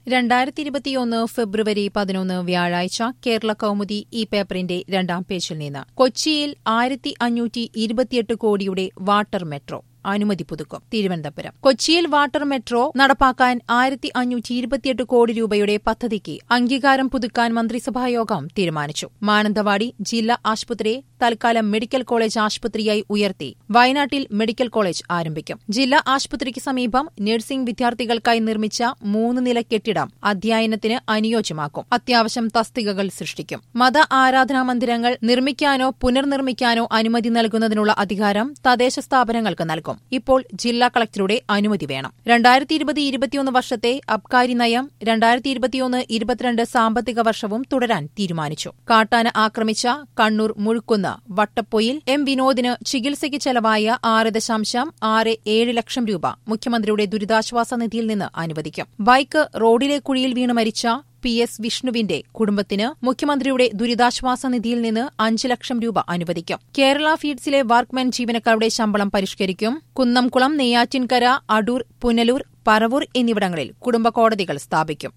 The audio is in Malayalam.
രണ്ടായിരത്തി ഇരുപത്തിയൊന്ന് ഫെബ്രുവരി പതിനൊന്ന് വ്യാഴാഴ്ച കേരള കൗമുദി ഈ പേപ്പറിന്റെ രണ്ടാം പേജിൽ നിന്ന് കൊച്ചിയിൽ ആയിരത്തി അഞ്ഞൂറ്റി ഇരുപത്തിയെട്ട് കോടിയുടെ വാട്ടർ മെട്രോ അനുമതി പുതുക്കും തിരുവനന്തപുരം കൊച്ചിയിൽ വാട്ടർ മെട്രോ നടപ്പാക്കാൻ ആയിരത്തി അഞ്ഞൂറ്റി ഇരുപത്തിയെട്ട് കോടി രൂപയുടെ പദ്ധതിക്ക് അംഗീകാരം പുതുക്കാൻ മന്ത്രിസഭായോഗം തീരുമാനിച്ചു മാനന്തവാടി ജില്ലാ ആശുപത്രിയെ തൽക്കാലം മെഡിക്കൽ കോളേജ് ആശുപത്രിയായി ഉയർത്തി വയനാട്ടിൽ മെഡിക്കൽ കോളേജ് ആരംഭിക്കും ജില്ലാ ആശുപത്രിക്ക് സമീപം നഴ്സിംഗ് വിദ്യാർത്ഥികൾക്കായി നിർമ്മിച്ച മൂന്ന് നില കെട്ടിടം അധ്യയനത്തിന് അനുയോജ്യമാക്കും അത്യാവശ്യം തസ്തികകൾ സൃഷ്ടിക്കും മത ആരാധനാ മന്ദിരങ്ങൾ നിർമ്മിക്കാനോ പുനർനിർമ്മിക്കാനോ അനുമതി നൽകുന്നതിനുള്ള അധികാരം തദ്ദേശ സ്ഥാപനങ്ങൾക്ക് നൽകും ഇപ്പോൾ ജില്ലാ കളക്ടറുടെ അനുമതി വേണം രണ്ടായിരത്തി ഇരുപത് ഇരുപത്തിയൊന്ന് വർഷത്തെ അബ്കാരി നയം രണ്ടായിരത്തി ഇരുപത്തിയൊന്ന് ഇരുപത്തിരണ്ട് സാമ്പത്തിക വർഷവും തുടരാൻ തീരുമാനിച്ചു കാട്ടാന ആക്രമിച്ച കണ്ണൂർ മുഴുക്കുന്ന് വട്ടപ്പൊയിൽ എം വിനോദിന് ചികിത്സയ്ക്ക് ചെലവായ ആറ് ദശാംശം ആറ് ഏഴ് ലക്ഷം രൂപ മുഖ്യമന്ത്രിയുടെ ദുരിതാശ്വാസ നിധിയിൽ നിന്ന് അനുവദിക്കും ബൈക്ക് റോഡിലെ കുഴിയിൽ വീണ് മരിച്ച പി എസ് വിഷ്ണുവിന്റെ കുടുംബത്തിന് മുഖ്യമന്ത്രിയുടെ ദുരിതാശ്വാസ നിധിയിൽ നിന്ന് അഞ്ച് ലക്ഷം രൂപ അനുവദിക്കും കേരള ഫീഡ്സിലെ വർക്ക്മെൻ ജീവനക്കാരുടെ ശമ്പളം പരിഷ്കരിക്കും കുന്നംകുളം നെയ്യാറ്റിൻകര അടൂർ പുനലൂർ പറവൂർ എന്നിവിടങ്ങളിൽ കുടുംബ കോടതികൾ സ്ഥാപിക്കും